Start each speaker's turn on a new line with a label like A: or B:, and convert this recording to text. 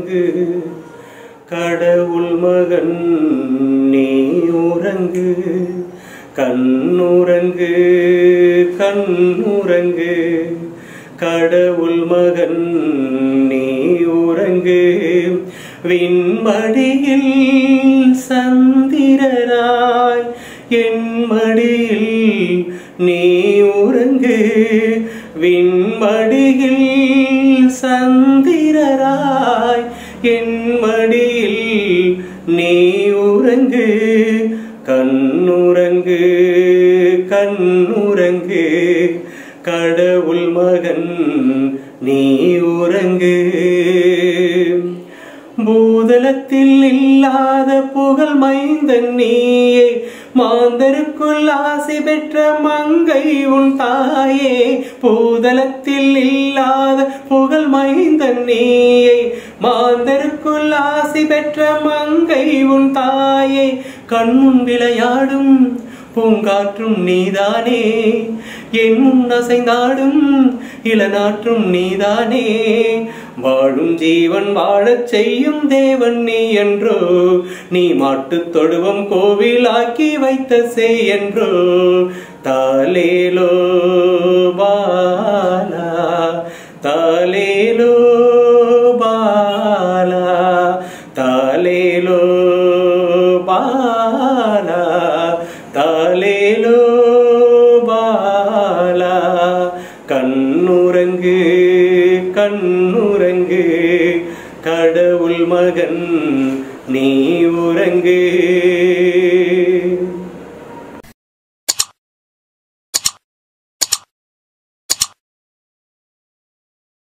A: உறங்கு கடவுள் மகன் நீ உறங்கு கண்ணுறங்கு கண்ணுறங்கு கடவுள் மகன் நீ உறங்கு விண்மடியில் சந்திரராய் என் மடியில் நீ உறங்கு விண்மடியில் சந்திரராய் என் மடியில் நீ உறங்கு கண்ணுறங்கு கண்ணுறங்கு கடவுள் மகன் நீ உறங்கு பூதலத்தில் இல்லாத புகழ் மைந்தன் நீயே மாந்தருக்குள் ஆசை பெற்ற மங்கை உன் தாயே பூதலத்தில் இல்லாத புகழ் மைந்தன் நீயே மாந்தருக்குள் ஆசை பெற்ற மங்கை உன் தாயே கண்முன் விளையாடும் பூங்காற்றும் நீதானே என் முன் அசைந்தாடும் இளநாற்றும் நீதானே வாழும் ஜீவன் வாழச் செய்யும் தேவன் நீ என்றோ நீ மாட்டுத் தொழுவம் கோவிலாக்கி வைத்த சே என்றோ தாலேலோ பாலா தாலேலோ பாலா தாலேலோ பாலா தாலேலோ பாலா கண்ணுறங்கு கண்ணுறங்கு கடவுள் மகன் நீ உறங்கு